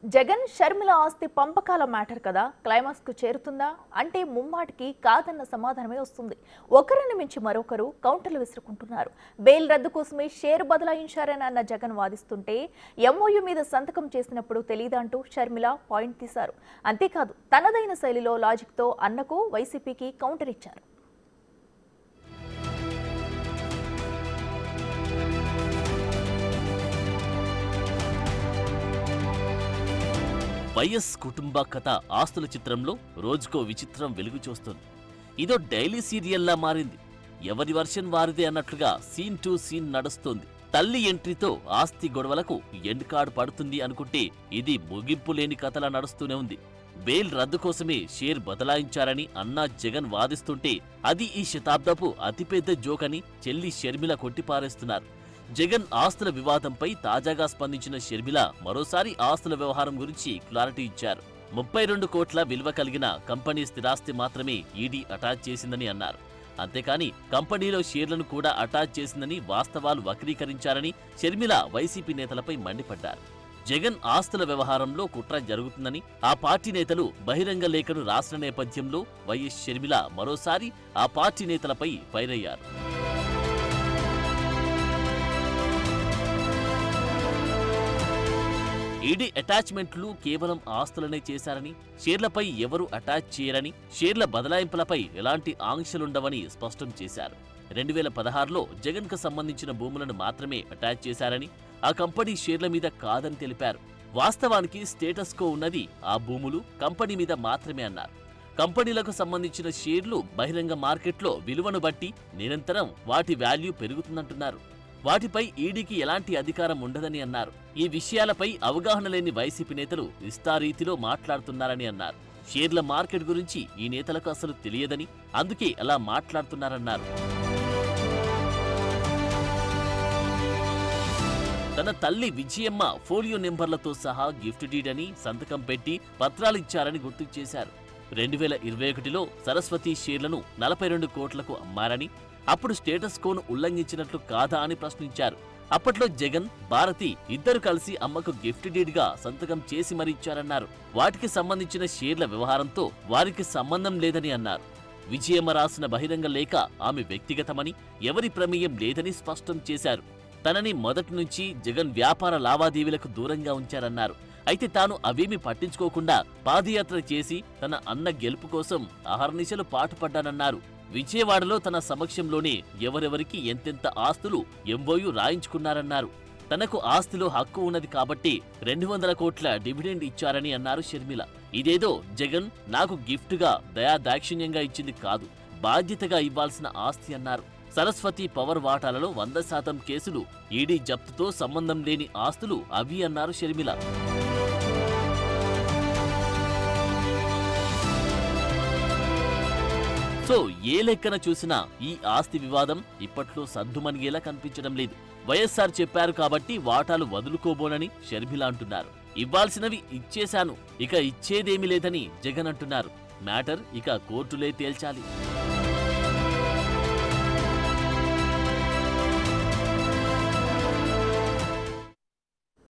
జగన్ షర్మిల ఆస్తి పంపకాల మ్యాటర్ కదా క్లైమాక్స్ కు చేరుతుందా అంటే ముమ్మాటికి కాదన్న సమాధానమే వస్తుంది ఒకరిని మించి మరొకరు కౌంటర్లు విసురుకుంటున్నారు బెయిల్ రద్దు కోసమే షేర్ బదలాయించారని అన్న జగన్ వాదిస్తుంటే ఎంఓయు మీద సంతకం చేసినప్పుడు తెలియదంటూ షర్మిల పాయింట్ తీశారు అంతేకాదు తనదైన శైలిలో లాజిక్తో అన్నకు వైసీపీకి కౌంటర్ ఇచ్చారు వైఎస్ కుటుంబ కథ ఆస్తుల చిత్రంలో రోజుకో విచిత్రం వెలుగు చూస్తుంది ఇదో డైలీ సీరియల్లా మారింది ఎవరి వర్షన్ వారిదే అన్నట్లుగా సీన్ టు సీన్ నడుస్తోంది తల్లి ఎంట్రీతో ఆస్తి గొడవలకు ఎండ్ కార్డ్ పడుతుంది అనుకుంటే ఇది ముగింపు లేని కథలా నడుస్తూనే ఉంది బెయిల్ రద్దు కోసమే షేర్ బదలాయించారని అన్నా జగన్ వాదిస్తుంటే అది ఈ శతాబ్దపు అతిపెద్ద జోక్ అని చెల్లి షర్మిల కొట్టిపారేస్తున్నారు జగన్ ఆస్తుల వివాదంపై తాజాగా స్పందించిన షర్మిల మరోసారి ఆస్తుల వ్యవహారం గురించి క్లారిటీ ఇచ్చారు ముప్పై రెండు కోట్ల విలువ కలిగిన కంపెనీ స్థిరాస్తి మాత్రమే ఈడీ అటాచ్ చేసిందని అన్నారు అంతేకాని కంపెనీలో షేర్లను కూడా అటాచ్ చేసిందని వాస్తవాలు వక్రీకరించారని షర్మిల వైసీపీ నేతలపై మండిపడ్డారు జగన్ ఆస్తుల వ్యవహారంలో కుట్ర జరుగుతుందని ఆ పార్టీ నేతలు బహిరంగ లేఖను రాసిన నేపథ్యంలో వైఎస్ షర్మిల మరోసారి ఆ పార్టీ నేతలపై ఫైర్ అయ్యారు ఈడీ అటాచ్మెంట్లు కేవలం ఆస్తులనే చేశారని షేర్లపై ఎవరు అటాచ్ చేయరని షేర్ల బదలాయింపులపై ఎలాంటి ఆంక్షలుండవని స్పష్టం చేశారు రెండు వేల పదహారులో జగన్కు సంబంధించిన భూములను మాత్రమే అటాచ్ చేశారని ఆ కంపెనీ షేర్ల మీద కాదని తెలిపారు వాస్తవానికి స్టేటస్ కో ఉన్నది ఆ భూములు కంపెనీ మీద మాత్రమే అన్నారు కంపెనీలకు సంబంధించిన షేర్లు బహిరంగ మార్కెట్లో విలువను బట్టి నిరంతరం వాటి వాల్యూ పెరుగుతుందంటున్నారు వాటిపై ఈడీకి ఎలాంటి అధికారం ఉండదని అన్నారు ఈ విషయాలపై అవగాహన లేని వైసీపీ నేతలు ఇష్టారీతిలో మాట్లాడుతున్నారని అన్నారు షేర్ల మార్కెట్ గురించి ఈ నేతలకు అసలు తెలియదని అందుకే అలా మాట్లాడుతున్నారన్నారు తన తల్లి విజయమ్మ ఫోలియో నెంబర్లతో సహా గిఫ్ట్ డీడ్ అని సంతకం పెట్టి పత్రాలిచ్చారని గుర్తు చేశారు రెండు వేల ఇరవై ఒకటిలో సరస్వతి షేర్లను నలభై రెండు కోట్లకు అమ్మారని అప్పుడు స్టేటస్ కోను ఉల్లంఘించినట్లు కాదా అని ప్రశ్నించారు అప్పట్లో జగన్ భారతి ఇద్దరు కలిసి అమ్మకు గిఫ్ట్ డీడ్ గా సంతకం చేసి మరీ ఇచ్చారన్నారు వాటికి సంబంధించిన షేర్ల వ్యవహారంతో వారికి సంబంధం లేదని అన్నారు విజయమ్మ రాసిన బహిరంగ లేఖ ఆమె వ్యక్తిగతమని ఎవరి ప్రమేయం లేదని స్పష్టం చేశారు తనని మొదటి నుంచి జగన్ వ్యాపార లావాదేవీలకు దూరంగా ఉంచారన్నారు అయితే తాను అవేమీ పట్టించుకోకుండా పాదయాత్ర చేసి తన అన్న గెలుపు కోసం అహర్నిశలు పాటుపడ్డానన్నారు విజయవాడలో తన సమక్షంలోనే ఎవరెవరికి ఎంతెంత ఆస్తులు ఎంబోయు రాయించుకున్నారన్నారు తనకు ఆస్తిలో హక్కు ఉన్నది కాబట్టి రెండు వందల కోట్ల డివిడెండ్ ఇచ్చారని అన్నారు షర్మిల ఇదేదో జగన్ నాకు గిఫ్ట్గా దయాదాక్షిణ్యంగా ఇచ్చింది కాదు బాధ్యతగా ఇవ్వాల్సిన ఆస్తి అన్నారు సరస్వతి పవర్ వాటాలలో వంద శాతం కేసులు ఈడీ జప్తుతో సంబంధం లేని ఆస్తులు అవి అన్నారు షర్మిల సో ఏ లెక్కన చూసినా ఈ ఆస్తి వివాదం ఇప్పట్లో సద్దుమణిగేలా కనిపించడం లేదు వైఎస్ఆర్ చెప్పారు కాబట్టి వాటాలు వదులుకోబోనని షర్మిల అంటున్నారు ఇవ్వాల్సినవి ఇచ్చేశాను ఇక ఇచ్చేదేమీ లేదని జగన్ అంటున్నారు మ్యాటర్ ఇక కోర్టులే తేల్చాలి